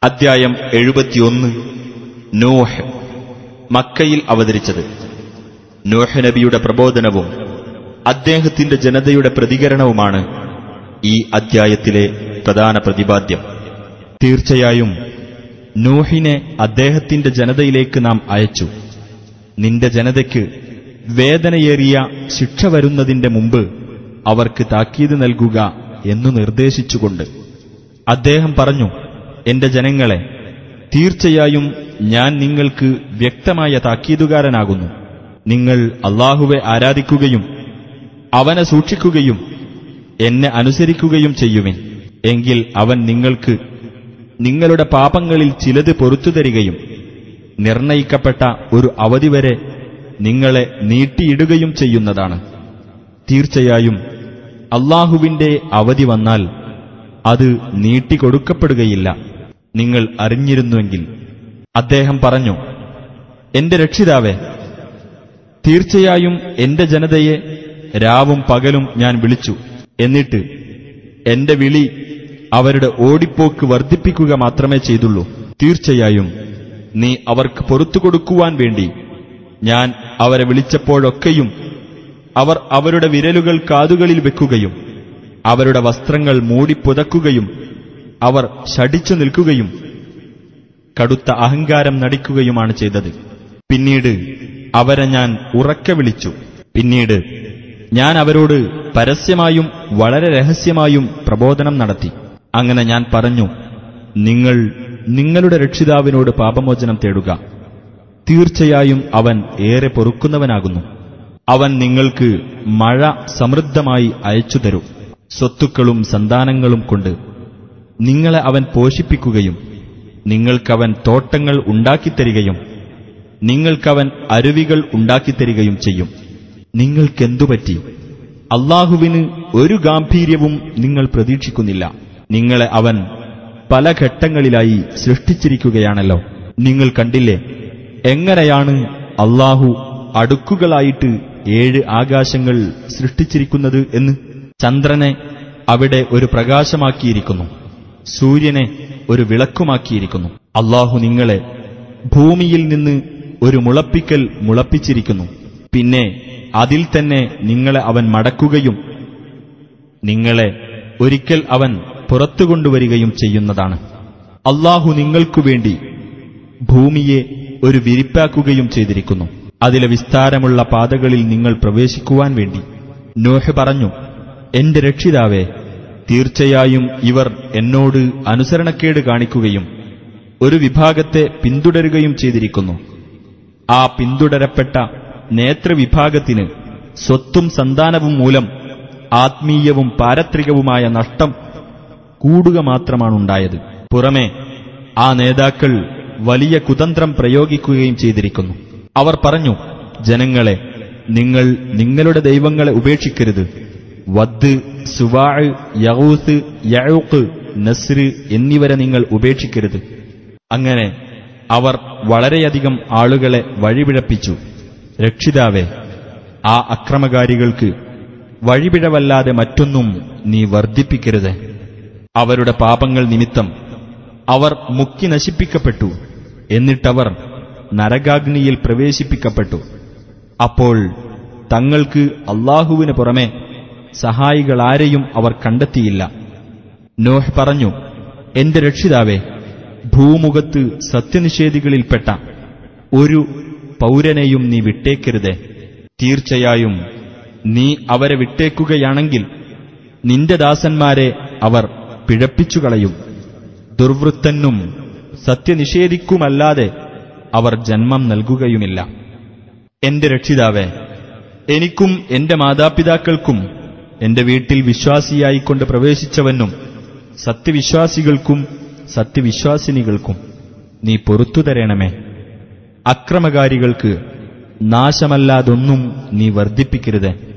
അദ്ധ്യായം എഴുപത്തിയൊന്ന് നൂഹ് മക്കയിൽ അവതരിച്ചത് നൂഹ് നബിയുടെ പ്രബോധനവും അദ്ദേഹത്തിന്റെ ജനതയുടെ പ്രതികരണവുമാണ് ഈ അദ്ധ്യായത്തിലെ പ്രധാന പ്രതിപാദ്യം തീർച്ചയായും നൂഹിനെ അദ്ദേഹത്തിന്റെ ജനതയിലേക്ക് നാം അയച്ചു നിന്റെ ജനതയ്ക്ക് വേദനയേറിയ ശിക്ഷ വരുന്നതിന്റെ മുമ്പ് അവർക്ക് താക്കീത് നൽകുക എന്നു നിർദ്ദേശിച്ചുകൊണ്ട് അദ്ദേഹം പറഞ്ഞു എന്റെ ജനങ്ങളെ തീർച്ചയായും ഞാൻ നിങ്ങൾക്ക് വ്യക്തമായ താക്കീതുകാരനാകുന്നു നിങ്ങൾ അള്ളാഹുവെ ആരാധിക്കുകയും അവനെ സൂക്ഷിക്കുകയും എന്നെ അനുസരിക്കുകയും ചെയ്യുവിൻ എങ്കിൽ അവൻ നിങ്ങൾക്ക് നിങ്ങളുടെ പാപങ്ങളിൽ ചിലത് പൊറത്തു തരികയും നിർണയിക്കപ്പെട്ട ഒരു അവധി വരെ നിങ്ങളെ നീട്ടിയിടുകയും ചെയ്യുന്നതാണ് തീർച്ചയായും അള്ളാഹുവിന്റെ അവധി വന്നാൽ അത് നീട്ടിക്കൊടുക്കപ്പെടുകയില്ല നിങ്ങൾ അറിഞ്ഞിരുന്നുവെങ്കിൽ അദ്ദേഹം പറഞ്ഞു എന്റെ രക്ഷിതാവേ തീർച്ചയായും എന്റെ ജനതയെ രാവും പകലും ഞാൻ വിളിച്ചു എന്നിട്ട് എന്റെ വിളി അവരുടെ ഓടിപ്പോക്ക് വർദ്ധിപ്പിക്കുക മാത്രമേ ചെയ്തുള്ളൂ തീർച്ചയായും നീ അവർക്ക് പൊറത്തു കൊടുക്കുവാൻ വേണ്ടി ഞാൻ അവരെ വിളിച്ചപ്പോഴൊക്കെയും അവർ അവരുടെ വിരലുകൾ കാതുകളിൽ വെക്കുകയും അവരുടെ വസ്ത്രങ്ങൾ മൂടിപ്പുതക്കുകയും അവർ ശടിച്ചു നിൽക്കുകയും കടുത്ത അഹങ്കാരം നടിക്കുകയുമാണ് ചെയ്തത് പിന്നീട് അവരെ ഞാൻ ഉറക്കെ വിളിച്ചു പിന്നീട് ഞാൻ അവരോട് പരസ്യമായും വളരെ രഹസ്യമായും പ്രബോധനം നടത്തി അങ്ങനെ ഞാൻ പറഞ്ഞു നിങ്ങൾ നിങ്ങളുടെ രക്ഷിതാവിനോട് പാപമോചനം തേടുക തീർച്ചയായും അവൻ ഏറെ പൊറുക്കുന്നവനാകുന്നു അവൻ നിങ്ങൾക്ക് മഴ സമൃദ്ധമായി അയച്ചു തരും സ്വത്തുക്കളും സന്താനങ്ങളും കൊണ്ട് നിങ്ങളെ അവൻ പോഷിപ്പിക്കുകയും നിങ്ങൾക്കവൻ തോട്ടങ്ങൾ ഉണ്ടാക്കിത്തരികയും നിങ്ങൾക്കവൻ അരുവികൾ ഉണ്ടാക്കിത്തരികയും ചെയ്യും നിങ്ങൾക്കെന്തുപറ്റി അള്ളാഹുവിന് ഒരു ഗാംഭീര്യവും നിങ്ങൾ പ്രതീക്ഷിക്കുന്നില്ല നിങ്ങളെ അവൻ പല ഘട്ടങ്ങളിലായി സൃഷ്ടിച്ചിരിക്കുകയാണല്ലോ നിങ്ങൾ കണ്ടില്ലേ എങ്ങനെയാണ് അള്ളാഹു അടുക്കുകളായിട്ട് ഏഴ് ആകാശങ്ങൾ സൃഷ്ടിച്ചിരിക്കുന്നത് എന്ന് ചന്ദ്രനെ അവിടെ ഒരു പ്രകാശമാക്കിയിരിക്കുന്നു സൂര്യനെ ഒരു വിളക്കുമാക്കിയിരിക്കുന്നു അള്ളാഹു നിങ്ങളെ ഭൂമിയിൽ നിന്ന് ഒരു മുളപ്പിക്കൽ മുളപ്പിച്ചിരിക്കുന്നു പിന്നെ അതിൽ തന്നെ നിങ്ങളെ അവൻ മടക്കുകയും നിങ്ങളെ ഒരിക്കൽ അവൻ പുറത്തു കൊണ്ടുവരികയും ചെയ്യുന്നതാണ് അള്ളാഹു നിങ്ങൾക്കു വേണ്ടി ഭൂമിയെ ഒരു വിരിപ്പാക്കുകയും ചെയ്തിരിക്കുന്നു അതിലെ വിസ്താരമുള്ള പാതകളിൽ നിങ്ങൾ പ്രവേശിക്കുവാൻ വേണ്ടി നോഹ് പറഞ്ഞു എന്റെ രക്ഷിതാവേ തീർച്ചയായും ഇവർ എന്നോട് അനുസരണക്കേട് കാണിക്കുകയും ഒരു വിഭാഗത്തെ പിന്തുടരുകയും ചെയ്തിരിക്കുന്നു ആ പിന്തുടരപ്പെട്ട നേതൃവിഭാഗത്തിന് സ്വത്തും സന്താനവും മൂലം ആത്മീയവും പാരത്രികവുമായ നഷ്ടം കൂടുക മാത്രമാണുണ്ടായത് പുറമെ ആ നേതാക്കൾ വലിയ കുതന്ത്രം പ്രയോഗിക്കുകയും ചെയ്തിരിക്കുന്നു അവർ പറഞ്ഞു ജനങ്ങളെ നിങ്ങൾ നിങ്ങളുടെ ദൈവങ്ങളെ ഉപേക്ഷിക്കരുത് വദ് സുവാഴ് യഹൂസ് യഴൂക്ക് നസ്ര് എന്നിവരെ നിങ്ങൾ ഉപേക്ഷിക്കരുത് അങ്ങനെ അവർ വളരെയധികം ആളുകളെ വഴിപിഴപ്പിച്ചു രക്ഷിതാവേ ആ അക്രമകാരികൾക്ക് വഴിപിഴവല്ലാതെ മറ്റൊന്നും നീ വർദ്ധിപ്പിക്കരുത് അവരുടെ പാപങ്ങൾ നിമിത്തം അവർ മുക്കി നശിപ്പിക്കപ്പെട്ടു എന്നിട്ടവർ നരകാഗ്നിയിൽ പ്രവേശിപ്പിക്കപ്പെട്ടു അപ്പോൾ തങ്ങൾക്ക് അള്ളാഹുവിന് പുറമെ സഹായികളാരെയും അവർ കണ്ടെത്തിയില്ല നോഹ് പറഞ്ഞു എന്റെ രക്ഷിതാവേ ഭൂമുഖത്ത് സത്യനിഷേധികളിൽപ്പെട്ട ഒരു പൗരനെയും നീ വിട്ടേക്കരുതേ തീർച്ചയായും നീ അവരെ വിട്ടേക്കുകയാണെങ്കിൽ നിന്റെ ദാസന്മാരെ അവർ പിഴപ്പിച്ചുകളയും ദുർവൃത്തനും സത്യനിഷേധിക്കുമല്ലാതെ അവർ ജന്മം നൽകുകയുമില്ല എന്റെ രക്ഷിതാവേ എനിക്കും എന്റെ മാതാപിതാക്കൾക്കും എന്റെ വീട്ടിൽ വിശ്വാസിയായിക്കൊണ്ട് പ്രവേശിച്ചവനും സത്യവിശ്വാസികൾക്കും സത്യവിശ്വാസിനികൾക്കും നീ പൊറത്തു തരണമേ അക്രമകാരികൾക്ക് നാശമല്ലാതൊന്നും നീ വർദ്ധിപ്പിക്കരുത്